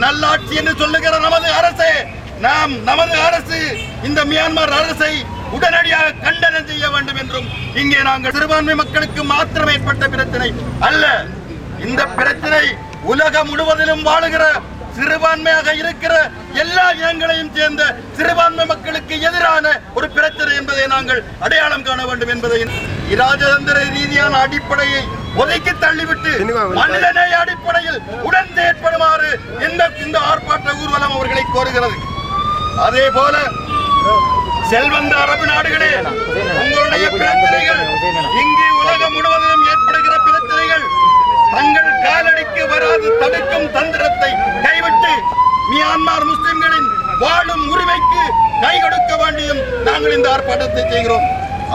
நல்லாட்சி என்று சொல்லுகிற நமது அரசு நாம் நமது அரசு இந்த மியான்மர் அரசை உடனடியாக கண்டனம் செய்ய வேண்டும் என்றும் இங்கே நாங்கள் சிறுபான்மை மக்களுக்கு மாத்திரம் ஏற்பட்ட பிரச்சனை அல்ல இந்த பிரச்சனை உலகம் முழுவதிலும் வாழுகிற சிறுபான்மையாக இருக்கிற எல்லா இனங்களையும் சேர்ந்த சிறுபான்மை மக்களுக்கு எதிரான ஒரு பிரச்சனை என்பதை நாங்கள் அடையாளம் காண வேண்டும் என்பதை இராஜதந்திர ரீதியான அடிப்படையை ஒதுக்கி தள்ளிவிட்டு மனிதநேய அடிப்படையில் உடன் செயற்படுமாறு இந்த இந்த ஆர்ப்பாட்ட ஊர்வலம் அவர்களை கோருகிறது அதே போல செல்வந்த அரபு நாடுகளே உங்களுடைய பிரச்சனைகள் இங்கே உலகம் முழுவதிலும் ஏற்படுகிற பிரச்சனைகள் தங்கள் காலடிக்கு வராது தடுக்கும் தந்திரத்தை கைவிட்டு மியான்மர் முஸ்லிம்களின் வாழும் உரிமைக்கு கை கொடுக்க வேண்டியும் நாங்கள் இந்த ஆர்ப்பாட்டத்தை செய்கிறோம்